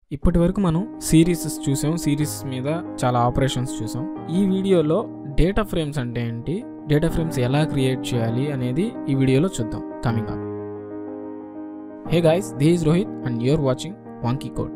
ఇప్పటి వరకు మనం సిరీస్ చూసాం సిరీస్ మీద చాలా ఆపరేషన్స్ చూసాం ఈ వీడియోలో డేటా ఫ్రేమ్స్ అంటే ఏంటి డేటా ఫ్రేమ్స్ ఎలా క్రియేట్ చేయాలి అనేది ఈ వీడియోలో చూద్దాం coming up hey guys this is Rohit and you're watching wonky code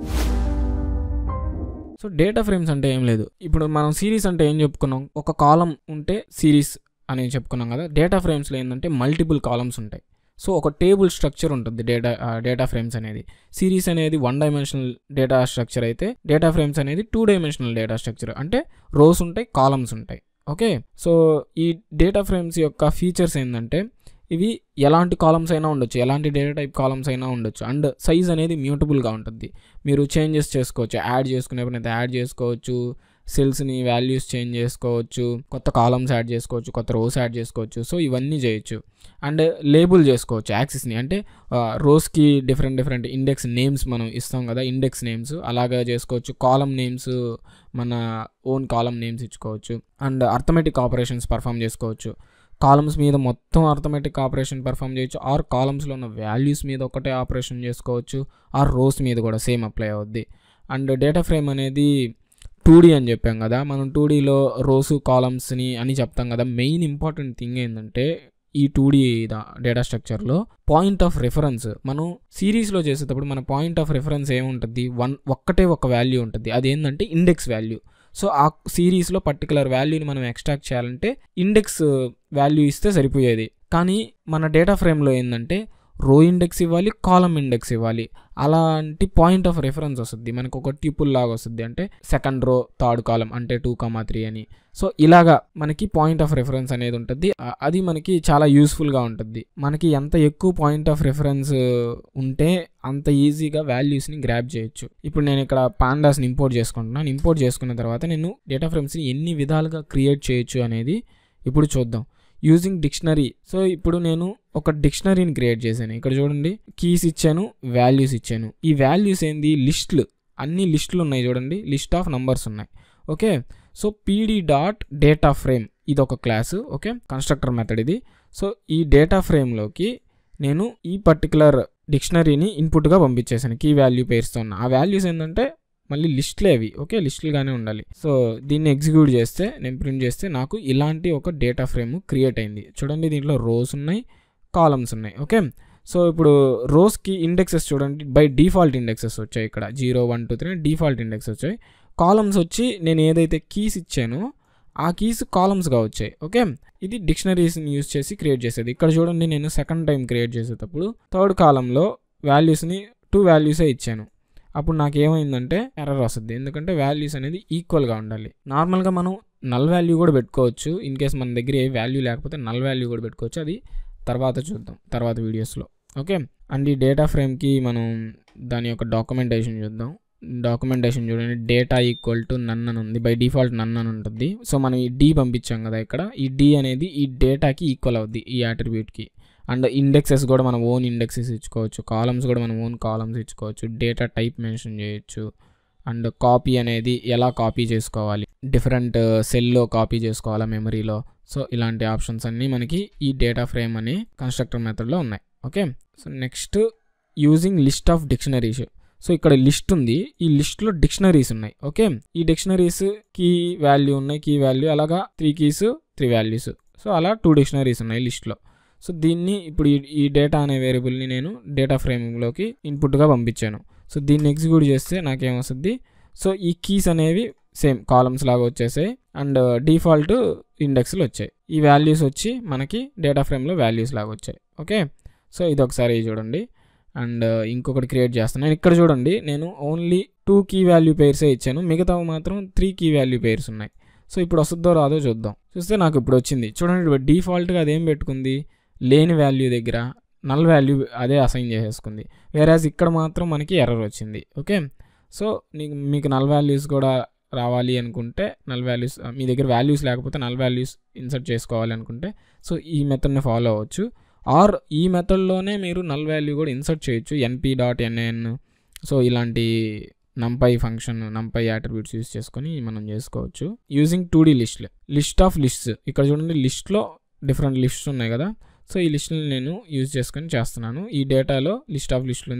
so data frames అంటే ఏం లేదు ఇప్పుడు మనం సిరీస్ అంటే ఏం చెప్పుకున్నాం ఒక కాలం ఉంటే సిరీస్ అని చెప్పుకున్నాం కదా డేటా ఫ్రేమ్స్లో ఏంటంటే మల్టిపుల్ కాలమ్స్ ఉంటాయి సో ఒక టేబుల్ స్ట్రక్చర్ ఉంటుంది డేటా డేటా ఫ్రేమ్స్ అనేది సిరీస్ అనేది వన్ డైమెన్షనల్ డేటా స్ట్రక్చర్ అయితే డేటా ఫ్రేమ్స్ అనేది టూ డైమెన్షనల్ డేటా స్ట్రక్చర్ అంటే రోస్ ఉంటాయి కాలమ్స్ ఉంటాయి ఓకే సో ఈ డేటా ఫ్రేమ్స్ యొక్క ఫీచర్స్ ఏంటంటే ఇవి ఎలాంటి కాలమ్స్ అయినా ఉండొచ్చు ఎలాంటి డేటా టైప్ కాలమ్స్ అయినా ఉండొచ్చు అండ్ సైజ్ అనేది మ్యూటబుల్గా ఉంటుంది మీరు చేంజెస్ చేసుకోవచ్చు యాడ్ చేసుకునే పని అయితే యాడ్ చేసుకోవచ్చు సెల్స్ని వాల్యూస్ చేంజ్ చేసుకోవచ్చు కొత్త కాలమ్స్ యాడ్ చేసుకోవచ్చు కొత్త రోస్ యాడ్ చేసుకోవచ్చు సో ఇవన్నీ చేయొచ్చు అండ్ లేబుల్ చేసుకోవచ్చు యాక్సిస్ని అంటే రోస్కి డిఫరెంట్ డిఫరెంట్ ఇండెక్స్ నేమ్స్ మనం ఇస్తాం కదా ఇండెక్స్ నేమ్స్ అలాగా చేసుకోవచ్చు కాలం నేమ్స్ మన ఓన్ కాలం నేమ్స్ ఇచ్చుకోవచ్చు అండ్ అర్థమెటిక్ ఆపరేషన్స్ పర్ఫామ్ చేసుకోవచ్చు కాలమ్స్ మీద మొత్తం అర్థమెటిక్ ఆపరేషన్ పర్ఫామ్ చేయొచ్చు ఆర్ కాలమ్స్లో ఉన్న వాల్యూస్ మీద ఒకటే ఆపరేషన్ చేసుకోవచ్చు ఆర్ రోస్ మీద కూడా సేమ్ అప్లై అవుద్ది అండ్ డేటా ఫ్రేమ్ అనేది టూ డీ అని చెప్పాం కదా మనం టూ డీలో రోసు కాలమ్స్ని అని చెప్తాం కదా మెయిన్ ఇంపార్టెంట్ థింగ్ ఏంటంటే ఈ టూ డీ డేటా స్ట్రక్చర్లో పాయింట్ ఆఫ్ రిఫరెన్స్ మనం సిరీస్లో చేసేటప్పుడు మన పాయింట్ ఆఫ్ రిఫరెన్స్ ఏముంటుంది వన్ ఒక్కటే ఒక వాల్యూ ఉంటుంది అదేంటంటే ఇండెక్స్ వాల్యూ సో ఆ సిరీస్లో పర్టికులర్ వాల్యూని మనం ఎక్స్ట్రాక్ట్ చేయాలంటే ఇండెక్స్ వాల్యూ ఇస్తే సరిపోయేది కానీ మన డేటా ఫ్రేమ్లో ఏంటంటే రో ఇండెక్స్ ఇవ్వాలి కాలం ఇండెక్స్ ఇవ్వాలి అలాంటి పాయింట్ ఆఫ్ రిఫరెన్స్ వస్తుంది మనకు ఒక ట్యూపుల్ లాగా వస్తుంది అంటే సెకండ్ రో థర్డ్ కాలం అంటే టూ కామా త్రీ అని సో ఇలాగా మనకి పాయింట్ ఆఫ్ రిఫరెన్స్ అనేది ఉంటుంది అది మనకి చాలా యూస్ఫుల్గా ఉంటుంది మనకి ఎంత ఎక్కువ పాయింట్ ఆఫ్ రిఫరెన్స్ ఉంటే అంత ఈజీగా వాల్యూస్ని గ్రాప్ చేయొచ్చు ఇప్పుడు నేను ఇక్కడ పాండాస్ని ఇంపోర్ట్ చేసుకుంటున్నాను ఇంపోర్ట్ చేసుకున్న తర్వాత నేను డేటా ఫ్రేమ్స్ని ఎన్ని విధాలుగా క్రియేట్ చేయొచ్చు అనేది ఇప్పుడు చూద్దాం యూజింగ్ డిక్షనరీ సో ఇప్పుడు నేను ఒక డిక్షనరీని క్రియేట్ చేశాను ఇక్కడ చూడండి కీస్ ఇచ్చాను వాల్యూస్ ఇచ్చాను ఈ వాల్యూస్ ఏంది లిస్టులు అన్ని లిస్టులు ఉన్నాయి చూడండి లిస్ట్ ఆఫ్ నంబర్స్ ఉన్నాయి okay so PD dot data frame ఇది ఒక క్లాసు ఓకే కన్స్ట్రక్టర్ మెథడ్ ఇది సో ఈ డేటా ఫ్రేమ్లోకి నేను ఈ పర్టికులర్ డిక్షనరీని ఇన్పుట్గా పంపించేసాను కీ వాల్యూ పేరుతో ఉన్న ఆ వాల్యూస్ ఏంటంటే మళ్ళీ లిస్టులే అవి ఓకే లిస్టులుగానే ఉండాలి సో దీన్ని ఎగ్జిక్యూట్ చేస్తే నేను ప్రింట్ చేస్తే నాకు ఇలాంటి ఒక డేటా ఫ్రేమ్ క్రియేట్ అయింది చూడండి దీంట్లో రోస్ ఉన్నాయి కాలమ్స్ ఉన్నాయి ఓకే సో ఇప్పుడు రోస్కి ఇండెక్సెస్ చూడండి బై డిఫాల్ట్ ఇండెక్సెస్ వచ్చాయి ఇక్కడ zero one two three default index వచ్చాయి కాలమ్స్ వచ్చి నేను ఏదైతే కీస్ ఇచ్చానో ఆ కీస్ కాలమ్స్గా వచ్చాయి ఓకే ఇది డిక్షనరీస్ని యూస్ చేసి క్రియేట్ చేసేది ఇక్కడ చూడండి నేను సెకండ్ టైం క్రియేట్ చేసేటప్పుడు థర్డ్ కాలంలో వాల్యూస్ని టూ వాల్యూసే ఇచ్చాను అప్పుడు నాకు ఏమైందంటే ఎర్రర్ వస్తుంది ఎందుకంటే వాల్యూస్ అనేది ఈక్వల్గా ఉండాలి నార్మల్గా మనం నల్ వాల్యూ కూడా పెట్టుకోవచ్చు ఇన్ కేస్ మన దగ్గర ఏ వాల్యూ లేకపోతే నల్ వాల్యూ కూడా పెట్టుకోవచ్చు అది తర్వాత చూద్దాం తర్వాత వీడియోస్లో ఓకే అండ్ ఈ డేటా ఫ్రేమ్కి మనం దాని యొక్క డాక్యుమెంటేషన్ చూద్దాం డాక్యుమెంటేషన్ చూడండి డేటా ఈక్వల్ టు నన్ అని ఉంది బై డిఫాల్ట్ నన్ అని ఉంటుంది సో మనం ఈ డి పంపించాం కదా ఇక్కడ ఈ డి అనేది ఈ డేటాకి ఈక్వల్ అవుద్ది ఈ యాట్రిబ్యూట్కి అండ్ ఇండెక్సెస్ కూడా మనం ఓన్ ఇండెక్సెస్ ఇచ్చుకోవచ్చు కాలమ్స్ కూడా మనం ఓన్ కాలమ్స్ ఇచ్చుకోవచ్చు డేటా టైప్ మెన్షన్ చేయొచ్చు అండ్ కాపీ అనేది ఎలా కాపీ చేసుకోవాలి డిఫరెంట్ సెల్లో కాపీ చేసుకోవాలా మెమరీలో సో ఇలాంటి ఆప్షన్స్ అన్నీ మనకి ఈ డేటా ఫ్రేమ్ అనే కన్స్ట్రక్టర్ మెథడ్లో ఉన్నాయి okay so next using list of dictionaries so ఇక్కడ లిస్ట్ ఉంది ఈ లిస్ట్లో డిక్షనరీస్ ఉన్నాయి ఓకే ఈ డిక్షనరీస్ కీ వాల్యూ ఉన్నాయి కీ వాల్యూ అలాగా three keys three values so అలా టూ డిక్షనరీస్ ఉన్నాయి లిస్ట్లో సో దీన్ని ఇప్పుడు ఈ డేటా అనే వేరియబుల్ని నేను డేటా ఫ్రేమ్లోకి ఇన్పుట్గా పంపించాను సో దీన్ని ఎగ్జిక్యూట్ చేస్తే నాకేమొస్తుంది సో ఈ కీస్ అనేవి సేమ్ కాలమ్స్ లాగా వచ్చేసాయి అండ్ డిఫాల్ట్ ఇండెక్స్లు వచ్చాయి ఈ వాల్యూస్ వచ్చి మనకి డేటా ఫ్రేమ్లో వాల్యూస్ లాగా వచ్చాయి ఓకే సో ఇది ఒకసారి చూడండి అండ్ ఇంకొకటి క్రియేట్ చేస్తాను నేను ఇక్కడ చూడండి నేను ఓన్లీ టూ కీ వాల్యూ పేర్సే ఇచ్చాను మిగతా మాత్రం త్రీ కీ వాల్యూ పేర్స్ ఉన్నాయి సో ఇప్పుడు వస్తుందో రాదో చూద్దాం చూస్తే నాకు ఇప్పుడు వచ్చింది చూడండి డిఫాల్ట్గా అదేం పెట్టుకుంది లేని వాల్యూ దగ్గర నల్ వాల్యూ అదే అసైన్ చేసేసుకుంది వేరేజ్ ఇక్కడ మాత్రం మనకి ఎర్రర్ వచ్చింది ఓకే సో నీకు మీకు నల్ వాల్యూస్ కూడా రావాలి అనుకుంటే నల్ వాల్యూస్ మీ దగ్గర వాల్యూస్ లేకపోతే నల్ వాల్యూస్ ఇన్సర్ట్ చేసుకోవాలి అనుకుంటే సో ఈ మెథడ్ని ఫాలో అవ్వచ్చు ఆర్ ఈ మెథడ్లోనే మీరు నల్ వాల్యూ కూడా ఇన్సర్ట్ చేయొచ్చు ఎన్పి డాట్ ఎన్ఎన్ సో ఇలాంటి NumPy function NumPy attributes use చేసుకొని మనం చేసుకోవచ్చు using two D list list of lists ఇక్కడ చూడండి లిస్ట్లో డిఫరెంట్ లిస్ట్స్ ఉన్నాయి కదా సో ఈ లిస్ట్ని నేను యూజ్ చేసుకొని చేస్తున్నాను ఈ డేటాలో లిస్ట్ ఆఫ్ లిస్టులు ఉంది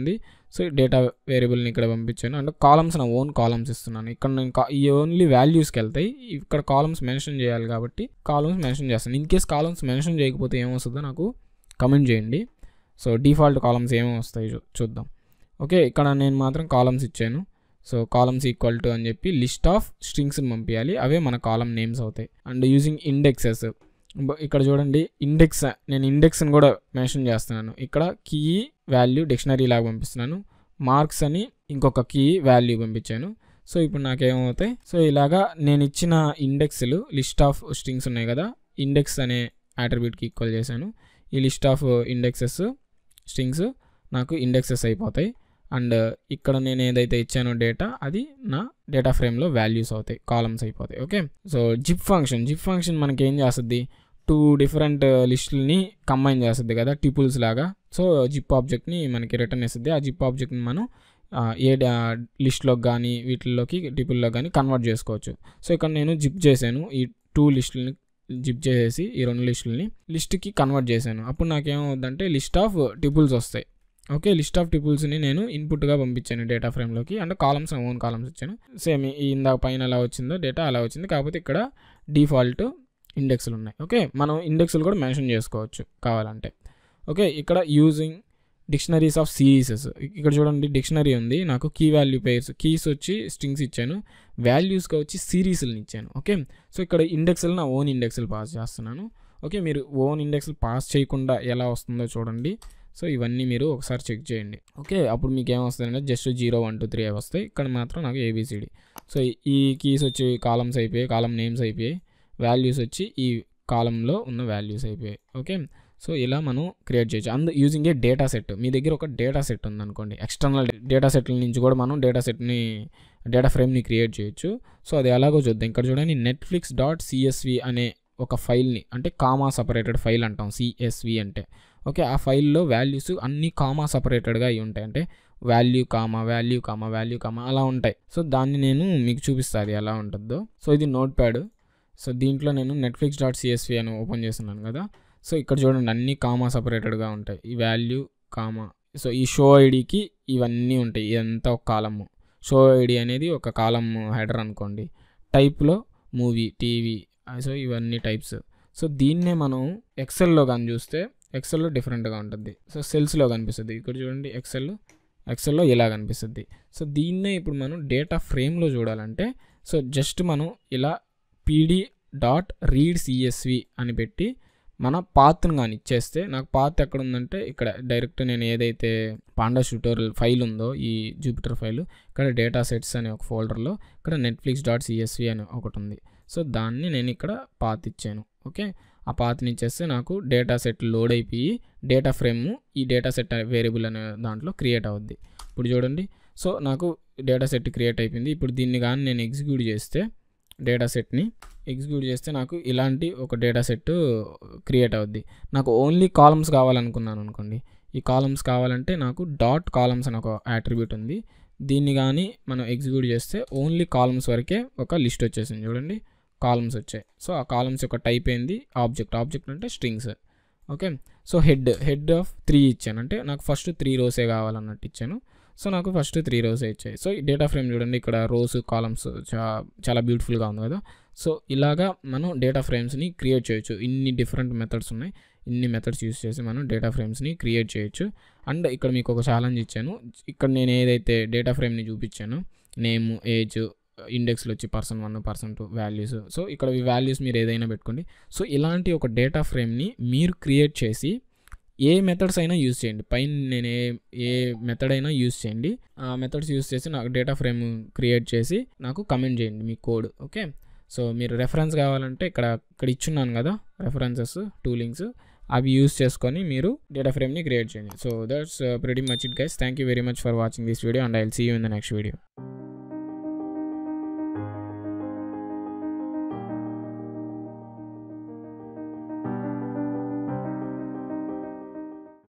సో డేటా వేరియబుల్ని ఇక్కడ పంపించాను అంటే కాలమ్స్ నా ఓన్ కాలమ్స్ ఇస్తున్నాను ఇక్కడ నేను కా- ఈ ఓన్లీ వాల్యూస్కి వెళ్తాయి ఇక్కడ కాలమ్స్ మెన్షన్ చేయాలి కాబట్టి కాలమ్స్ మెన్షన్ చేస్తాను ఇన్ కేస్ కాలమ్స్ మెన్షన్ చేయకపోతే ఏమొస్తుందో నాకు కమెంట్ చేయండి సో డిఫాల్ట్ కాలమ్స్ ఏమేమి వస్తాయి చూ- చూద్దాం ఓకే ఇక్కడ నేను మాత్రం కాలమ్స్ ఇచ్చాను సో కాలమ్స్ ఈక్వల్ టు అని చెప్పి లిస్ట్ ఆఫ్ స్ట్రింగ్స్ని పంపించాలి అవే మన కాలమ్ నేమ్స్ అవుతాయి అండ్ యూజింగ్ ఇండెక్సెస్ ఇక్కడ చూడండి ఇండెక్స్ నేను ఇండెక్స్ని కూడా మెన్షన్ చేస్తున్నాను ఇక్కడ కీ వాల్యూ డిక్షనరీ లాగా పంపిస్తున్నాను మార్క్స్ అని ఇంకొక కీ వాల్యూ పంపించాను సో ఇప్పుడు నాకేమవుతాయి సో ఇలాగా నేను ఇచ్చిన ఇండెక్స్లు లిస్ట్ ఆఫ్ స్ట్రింగ్స్ ఉన్నాయి కదా ఇండెక్స్ అనే యాట్రిబ్యూట్కి ఈక్వల్ చేశాను ఈ లిస్ట్ ఆఫ్ ఇండెక్సెస్ స్ట్రింగ్స్ నాకు ఇండెక్సెస్ అయిపోతాయి అండ్ ఇక్కడ నేను ఏదైతే ఇచ్చానో డేటా అది నా డేటా ఫ్రేమ్లో వాల్యూస్ అవుతాయి కాలమ్స్ అయిపోతాయి okay so zip function zip function మనకి ఏం చేస్తుంది టూ డిఫరెంట్ లిస్టులని కంబైన్ చేస్తుంది కదా టిపుల్స్ లాగా సో జిప్ ఆబ్జెక్ట్ని మనకి రిటర్న్ ఇస్తుంది ఆ జిప్ ఆబ్జెక్ట్ని మనం ఆ, ఏ లిస్ట్లోకి కానీ వీటిల్లోకి టిపుల్లో కానీ కన్వర్ట్ చేసుకోవచ్చు సో ఇక్కడ నేను జిప్ చేశాను ఈ టూ లిస్టులని జిప్ చేసేసి ఈ రెండు లిస్టులని లిస్ట్కి కన్వర్ట్ చేశాను అప్పుడు నాకేమవుతుందంటే లిస్ట్ ఆఫ్ టిపుల్స్ వస్తాయి ఓకే లిస్ట్ ఆఫ్ టిపుల్స్ని నేను ఇన్పుట్గా పంపించాను డేటా ఫ్రేమ్లోకి అంటే కాలమ్స్ ఓన్ కాలమ్స్ ఇచ్చాను సేమ్ ఇందాక పైన ఎలా వచ్చిందో డేటా అలా వచ్చింది కాకపోతే ఇక్కడ డిఫాల్ట్ ఇండెక్స్లు ఉన్నాయి ఓకే మనం ఇండెక్స్లు కూడా మెన్షన్ చేసుకోవచ్చు కావాలంటే ఓకే ఇక్కడ యూజింగ్ డిక్షనరీస్ ఆఫ్ సిరీసెస్ ఇక్కడ చూడండి డిక్షనరీ ఉంది నాకు కీ వాల్యూ పేర్స్ కీస్ వచ్చి స్ట్రింగ్స్ ఇచ్చాను వాల్యూస్గా వచ్చి సిరీస్ని ఇచ్చాను ఓకే సో ఇక్కడ ఇండెక్స్లు నా ఓన్ ఇండెక్స్లు పాస్ చేస్తున్నాను ఓకే మీరు ఓన్ ఇండెక్స్లు పాస్ చేయకుండా ఎలా వస్తుందో చూడండి సో ఇవన్నీ మీరు ఒకసారి చెక్ చేయండి ఓకే అప్పుడు మీకు ఏమొస్తుందంటే just zero one two three అవి వస్తాయి ఇక్కడ మాత్రం నాకు ఏబిసిడి సో ఈ కీస్ వచ్చి కాలమ్స్ అయిపోయాయి కాలమ్ నేమ్స్ అయిపోయాయి వాల్యూస్ వచ్చి ఈ కాలంలో ఉన్న వాల్యూస్ అయిపోయాయి ఓకే సో ఇలా మనం క్రియేట్ చేయొచ్చు అందు యూజింగ్ ఏ డేటా సెట్ మీ దగ్గర ఒక డేటా సెట్ ఉందనుకోండి ఎక్స్టర్నల్ డేటా సెట్ల నుంచి కూడా మనం డేటా సెట్ని డేటా ఫ్రేమ్ని క్రియేట్ చేయొచ్చు సో అది ఎలాగో చూద్దాం ఇక్కడ చూడండి నెట్ఫ్లిక్స్ డాట్ సిఎస్వి అనే ఒక ఫైల్ని అంటే కామా సపరేటెడ్ ఫైల్ అంటాం సిఎస్వి అంటే ఓకే ఆ ఫైల్లో వాల్యూస్ అన్ని కామా సపరేటెడ్గా అయి ఉంటాయి అంటే value comma value comma value comma అలా ఉంటాయి సో దాన్ని నేను మీకు చూపిస్తాను అది ఎలా ఉంటుందో సో ఇది నోట్ ప్యాడ్ సో దీంట్లో నేను నెట్ఫ్లిక్స్ డాట్ సిఎస్వి అని ఓపెన్ చేస్తున్నాను కదా సో ఇక్కడ చూడండి అన్ని కామా సపరేటెడ్గా ఉంటాయి ఈ వాల్యూ కామా సో ఈ షో ఐడికి ఇవన్నీ ఉంటాయి ఇదంతా ఒక కాలము షో ఐడి అనేది ఒక కాలమ్ హెడర్ అనుకోండి టైప్లో మూవీ టీవీ సో ఇవన్నీ టైప్స్ సో దీన్నే మనం ఎక్సెల్లో కానీ చూస్తే ఎక్సెల్లో డిఫరెంట్గా ఉంటుంది సో సెల్స్లో కనిపిస్తుంది ఇక్కడ చూడండి ఎక్సెల్ ఎక్సెల్లో ఇలా కనిపిస్తుంది సో దీన్నే ఇప్పుడు మనం డేటా ఫ్రేమ్లో చూడాలంటే సో జస్ట్ మనం ఇలా పీడి డాట్ రీడ్ సిఎస్వి అని పెట్టి మన పాత్ను కానీ ఇచ్చేస్తే నాకు పాత్ ఎక్కడ ఉందంటే ఇక్కడ డైరెక్ట్ నేను ఏదైతే పాండా ట్యూటోరియల్ ఫైల్ ఉందో ఈ జూపిటర్ ఫైల్ ఇక్కడ డేటా సెట్స్ అనే ఒక ఫోల్డర్లో ఇక్కడ నెట్ఫ్లిక్స్ డాట్ సిఎస్వి అని ఒకటి ఉంది సో దాన్ని నేను ఇక్కడ పాత్ ఇచ్చాను ఓకే ఆ పాత్ని ఇచ్చేస్తే నాకు డేటా సెట్ లోడ్ అయిపోయి డేటా ఫ్రేమ్ ఈ డేటా సెట్ వేరియబుల్ అనే దాంట్లో క్రియేట్ అవుద్ది ఇప్పుడు చూడండి సో నాకు డేటా సెట్ క్రియేట్ అయిపోయింది ఇప్పుడు దీన్ని కానీ నేను ఎగ్జిక్యూట్ చేస్తే డేటా సెట్ని ఎగ్జిక్యూట్ చేస్తే నాకు ఇలాంటి ఒక డేటా సెట్ క్రియేట్ అవుద్ది నాకు ఓన్లీ కాలమ్స్ కావాలనుకున్నాను అనుకోండి ఈ కాలమ్స్ కావాలంటే నాకు డాట్ కాలమ్స్ అని ఒక యాట్రిబ్యూట్ ఉంది దీన్ని కానీ మనం ఎగ్జిక్యూట్ చేస్తే ఓన్లీ కాలమ్స్ వరకే ఒక లిస్ట్ వచ్చేసింది చూడండి కాలమ్స్ వచ్చాయి సో ఆ కాలమ్స్ యొక్క టైప్ ఏంది ఆబ్జెక్ట్ ఆబ్జెక్ట్ అంటే strings okay so head head of three ఇచ్చాను అంటే నాకు ఫస్ట్ త్రీ రోసే కావాలన్నట్టు ఇచ్చాను సో నాకు ఫస్ట్ త్రీ రోసే ఇచ్చాయి సో ఈ డేటా ఫ్రేమ్ చూడండి ఇక్కడ రోస్ కాలమ్స్ చా చాలా బ్యూటిఫుల్గా ఉంది కదా సో ఇలాగా మనం డేటా ఫ్రేమ్స్ని క్రియేట్ చేయొచ్చు ఇన్ని డిఫరెంట్ మెథడ్స్ ఉన్నాయి ఇన్ని మెథడ్స్ యూస్ చేసి మనం డేటా ఫ్రేమ్స్ని క్రియేట్ చేయొచ్చు అండ్ ఇక్కడ మీకు ఒక ఛాలెంజ్ ఇచ్చాను ఇక్కడ నేను ఏదైతే డేటా ఫ్రేమ్ని చూపించానో నేమ్ ఏజ్ ఇండెక్స్లో వచ్చి person one person two values so ఇక్కడ ఈ వాల్యూస్ మీరు ఏదైనా పెట్టుకోండి సో ఇలాంటి ఒక డేటా ఫ్రేమ్ని మీరు క్రియేట్ చేసి ఏ మెథడ్స్ అయినా యూస్ చేయండి పైన నేను ఏ ఏ మెథడ్ అయినా యూస్ చేయండి ఆ మెథడ్స్ యూస్ చేసి నాకు డేటా ఫ్రేమ్ క్రియేట్ చేసి నాకు కమెంట్ చేయండి మీ కోడ్ ఓకే సో మీరు రెఫరెన్స్ కావాలంటే ఇక్కడ ఇక్కడ ఇచ్చున్నాను కదా రెఫరెన్సెస్ టూ లింక్స్ అవి యూస్ చేసుకొని మీరు డేటా ఫ్రేమ్ని క్రియేట్ చేయండి so that's pretty much it guys thank you very much for watching this video and I will see you in the next video